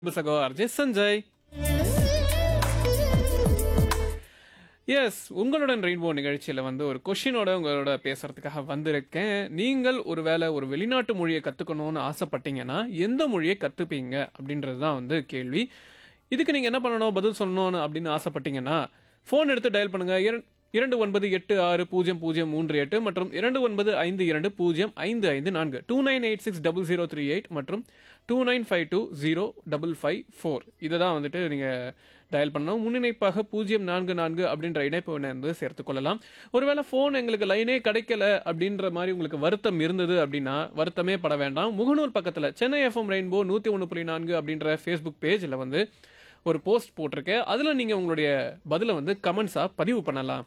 சகோ RJ Sanjay S உங்களுடன் rainbow நிகழ்ச்சியில் வந்து ஒரு கொஷினோட உங்களோட பேசுறதுக்காக வந்திருக்கேன் நீங்கள் ஒருவேளை ஒரு வெளிநாட்டு மொழியை கற்றுக்கணும்னு ஆசைப்பட்டீங்கன்னா எந்த மொழியை கற்றுப்பீங்க அப்படின்றது தான் வந்து கேள்வி இதுக்கு நீங்கள் என்ன பண்ணணும் பதில் சொல்லணும்னு அப்படின்னு ஆசைப்பட்டீங்கன்னா ஃபோன் எடுத்து டயல் பண்ணுங்க இரண்- இரண்டு ஒன்பது எட்டு ஆறு பூஜ்ஜியம் பூஜ்ஜியம் மூன்று எட்டு மற்றும் இரண்டு ஒன்பது ஐந்து இரண்டு பூஜ்ஜியம் ஐந்து ஐந்து நான்கு two nine eight six double zero three eight மற்றும் two nine five two zero double five four இதை தான் வந்துட்டு நீங்கள் டயல் பண்ணணும் முன்னிணைப்பாக பூஜ்ஜியம் நான்கு நான்கு அப்படின்ற இணைப்பு எண்ணை வந்து சேர்த்து கொள்ளலாம் ஒருவேளை ஃபோன் எங்களுக்கு லைனே கிடைக்கல அப்படின்ற மாதிரி உங்களுக்கு வருத்தம் இருந்தது அப்படின்னா வருத்தமே பட வேண்டாம் முகநூல் பக்கத்தில் சென்னை எஃப்எம் ரெயின்போ நூற்றி ஒன்று புள்ளி நான்கு அப்படின்ற ஃபேஸ்புக் பேஜில் வந்து ஒரு போஸ்ட் போட்டிருக்கேன் அதில் நீங்கள் உங்களுடைய பதிலை வந்து கமெண்ட்ஸாக பதிவு பண்ணலாம்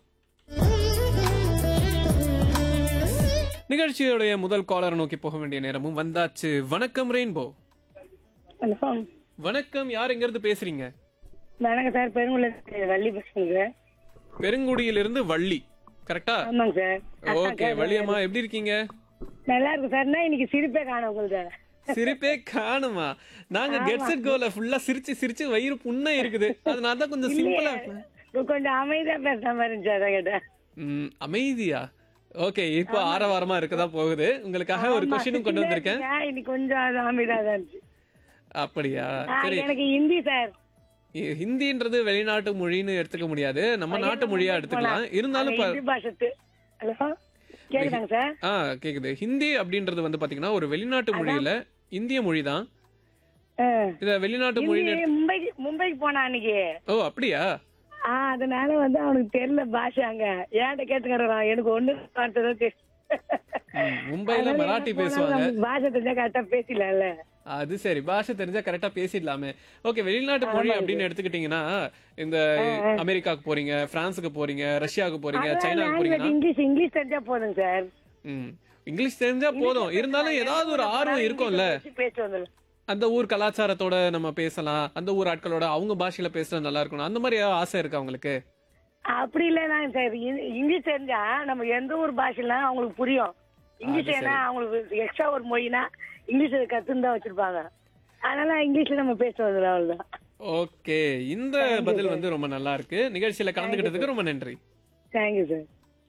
நிகழ்ச்சியுடைய முதல் காலரை நோக்கி போக வேண்டிய நேரமும் வந்தாச்சு வணக்கம் ரெயின்போ ஹலோ வணக்கம் யார் எங்கிருந்து பேசுறீங்க வணக்கம் சார் பெருங்குள்ள வள்ளி பேசுங்க பெருங்குடியிலிருந்து வள்ளி கரெக்டா ஆமாங்க சார் ஓகே வள்ளியம்மா எப்படி இருக்கீங்க நல்லா இருக்கு சார் நான் இன்னைக்கு சிரிப்பே காணும் உங்களுது சிரிப்பே காணுமா நாங்க கெட் செட் கோல ஃபுல்லா சிரிச்சு சிரிச்சு வயிறு புண்ணை இருக்குது அதனால தான் கொஞ்சம் சிம்பிளா கொஞ்சம் அமைதியா பேசுற மாதிரி இருந்துச்சு அதான் கேட்டேன் ம், அமைதியா ஓகே இப்போ ஆரவாரமா இருக்கதா போகுது உங்களுக்காக ஒரு கொஸ்டினும் கொண்டு வந்திருக்கேன் ஏன் இன்னைக்கு கொஞ்சம் அது அமைதியா தான் இருந்துச்சு அப்படியா ஆ, சரி எனக்கு ஹிந்தி சார் இ- ஹிந்தின்றது வெளிநாட்டு மொழின்னு எடுத்துக்க முடியாது நம்ம நாட்டு மொழியா எடுத்துக்கலாம் இருந்தாலும் ப- ஹிந்தி பாஷத்து ஹலோ கேக்குதாங்க சார் ஆ கேக்குது ஹிந்தி அப்படின்றது வந்து பாத்தீங்கன்னா ஒரு வெளிநாட்டு மொழியில இந்திய மொழி தான் ஆ. இத வெளிநாட்டு மொழின்னு ஹிந்தி மும்பைக்கு மும்பைக்கு போனா அன்னைக்கு ஓ அப்படியா ஆ அதனால வந்து அவனுக்கு தெரியல பாஷை அங்க ஏன்ட்ட கேட்டுக்கிறான் எனக்கு ஒண்ணு பார்த்ததோ தெரியும் ம், மும்பைல அதனால மராட்டி எங்க போனாலும் பேசுவாங்க நம்ம பாஷை தெரிஞ்சா கரெக்டா பேசலாம்ல அது சரி பாஷை தெரிஞ்சா கரெக்டா பேசிடலாமே ஓகே வெளிநாட்டு மொழி அப்படின்னு எடுத்துக்கிட்டீங்கன்னா இந்த அமெரிக்காவுக்கு போறீங்க பிரான்ஸுக்கு போறீங்க ரஷ்யாவுக்கு போறீங்க சைனாவுக்கு லாங்குவேஜ் போறீங்கன்னா இங்கிலீஷ் இங்கிலீஷ் தெரிஞ்சா போதுங்க சார் ம், இங்கிலீஷ் தெரிஞ்சா போதும் இருந்தாலும் ஏதாவது ஒரு ஆர்வம் இருக்கும்ல பேச்சு வந்துடும் அந்த ஊர் கலாச்சாரத்தோட நம்ம பேசலாம் அந்த ஊர் ஆட்களோட அவங்க பாஷையில பேசுறது நல்லா இருக்கணும் அந்த மாதிரி ஏதாவது ஆசை இருக்கா உங்களுக்கு அப்படி இல்லைனா சார் இ- இங்கிலீஷ் தெரிஞ்சா நம்ம எந்த ஒரு பாஷைனா அவங்களுக்கு புரியும் இங்கிலீஷ் ஏன்னா அவங்களுக்கு எக்ஸ்ட்ரா ஒரு மொழினா இங்கிலீஷ் கத்துன்னு தான் வச்சிருப்பாங்க அதனால இங்கிலீஷ்ல நம்ம பேசுறது அவ்வளவுதான் ஓகே இந்த பதில் வந்து ரொம்ப நல்லா இருக்கு நிகழ்ச்சியில கலந்துக்கிட்டதுக்கு ரொம்ப நன்றி தேங்க்யூ சார்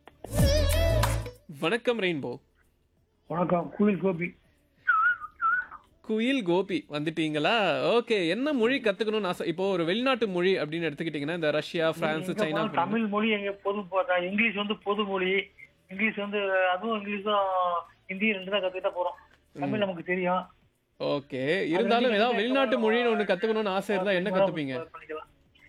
வணக்கம் ரெயின்போ வணக்கம் குயில் கோபி குயில் கோபி வந்துட்டீங்களா ஓகே என்ன மொழி கத்துக்கணும்னு ஆசை இப்போ ஒரு வெளிநாட்டு மொழி அப்படின்னு எடுத்துக்கிட்டீங்கன்னா இந்த ரஷ்யா பிரான்ஸ் எங்க சைனா போனாலும் தமிழ் மொழி எங்க பொது போட்டா இங்கிலீஷ் வந்து பொது மொழி இங்கிலீஷ் வந்து அதுவும் இங்கிலீஷும் ஹிந்தி ரெண்டு தான் கத்துக்கிட்டா போறோம் தமிழ் நமக்கு தெரியும் ஓகே இருந்தாலும் ஏதாவது வெளிநாட்டு மொழின்னு ஒண்ணு கத்துக்கணும்னு ஆசை இருந்தா என்ன கத்துப்பீங்க பண்ணிக்கலாம்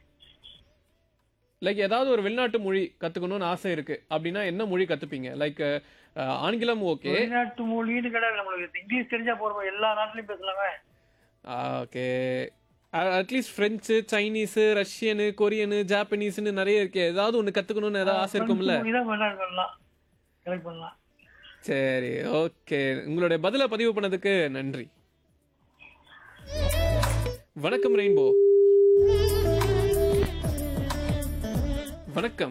லைக் ஏதாவது ஒரு வெளிநாட்டு மொழி கத்துக்கணும்னு ஆசை இருக்கு அப்படின்னா என்ன மொழி கத்துப்பீங்க லைக் ஆங்கிலம் ஓகே வெளிநாட்டு மொழின்னு கிடையாது நம்மளுக்கு இங்கிலீஷ் தெரிஞ்சா போறோம் எல்லா நாட்டிலயும் பேசலாமே ஓகே அட்லீஸ்ட் பிரெஞ்சு சைனீஸ் ரஷ்யனு கொரியனு ஜாப்பனீஸ்னு நிறைய இருக்கு ஏதாவது ஒண்ணு கத்துக்கணும்னு ஏதாவது ஆசை இருக்கும்ல மொழி தான் வெளிநாடு பண்ணலாம் செலக்ட் பண்ணலாம் சரி ஓகே உங்களுடைய பதிலை பதிவு பண்ணதுக்கு நன்றி வணக்கம் ரெயின்போ வணக்கம்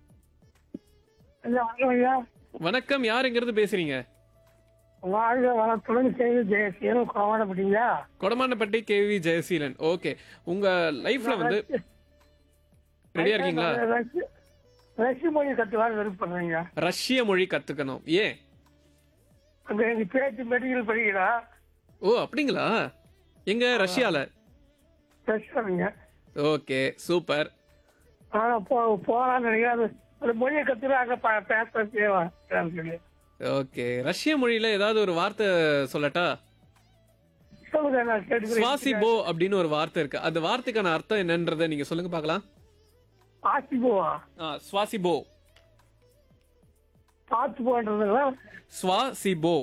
வணக்கம் யார் எங்கிருந்து பேசுறீங்க வாழ்க வளத்துடன் செய்தி ஜெயசீலம் கோவாடப்பட்டீங்களா கொடமானப்பட்டி கேவி ஜெயசீலன் ஓகே உங்க லைஃப்ல வந்து ரெடியா இருக்கீங்களா ரஷ்ய மொழி கத்துக்கலாம் விருப்பப்படுறீங்க ரஷ்ய மொழி கத்துக்கணும் ஏன் அங்க எங்க பேச்சு மெடிக்கல் படிக்கிறா ஓ அப்படிங்களா எங்க ரஷ்யால ரஷ்யாங்க ஓகே சூப்பர் ஆனா போ போறான்னு நினைக்கிறேன் அந்த மொழியை கத்துட்டு அங்க ப- பேச தேவை ஓகே ரஷ்ய மொழியில ஏதாவது ஒரு வார்த்தை சொல்லட்டா சொல்லுங்க நான் கேட்டுக்கிறேன் சுவாசிபோ அப்படின்னு ஒரு வார்த்தை இருக்கு அந்த வார்த்தைக்கான அர்த்தம் என்னன்றதை நீங்க சொல்லுங்க பார்க்கலாம் ஆசிபோவா ஆ, சுவாசிபோ பார்த்து போன்றதுங்களா சுவாசிபோ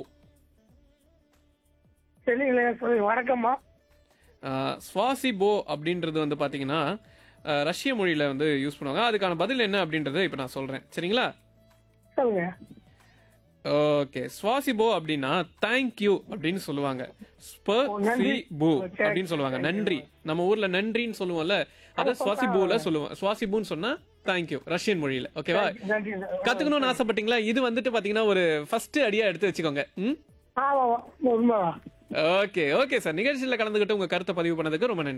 தெரியல சொல்லுங்க வணக்கம்மா ஆ, சுவாசிபோ அப்படின்றது வந்து பாத்தீங்கன்னா ஆ, ரஷ்ய மொழியில வந்து யூஸ் பண்ணுவாங்க அதுக்கான பதில் என்ன அப்படின்றத இப்போ நான் சொல்றேன் சரிங்களா சொல்லுங்க ஓகே சுவாசிபோ அப்படின்னா தேங்க்யூ அப்படின்னு சொல்லுவாங்க ஸ்பசிபோ அப்படின்னு சொல்லுவாங்க நன்றி நம்ம ஊர்ல நன்றின்னு சொல்லுவோம்ல அத சுவாசிபோல சொல்லுவோம் சுவாசிபோன்னு சொன்னா தேங்க்யூ ரஷ்யன் மொழியில ஓகேவா நன்றி கத்துக்கணும்னு ஆசைப்பட்டீங்களா இது வந்துட்டு பாத்தீங்கன்னா ஒரு ஃபர்ஸ்ட் அடியா எடுத்து வச்சுக்கோங்க ம் ஆமா உண்மைவா ஓகே ஓகே சார் நிகழ்ச்சியில கலந்துக்கிட்டு உங்க கருத்தை பதிவு பண்ணதுக்கு ரொம்ப நன்றி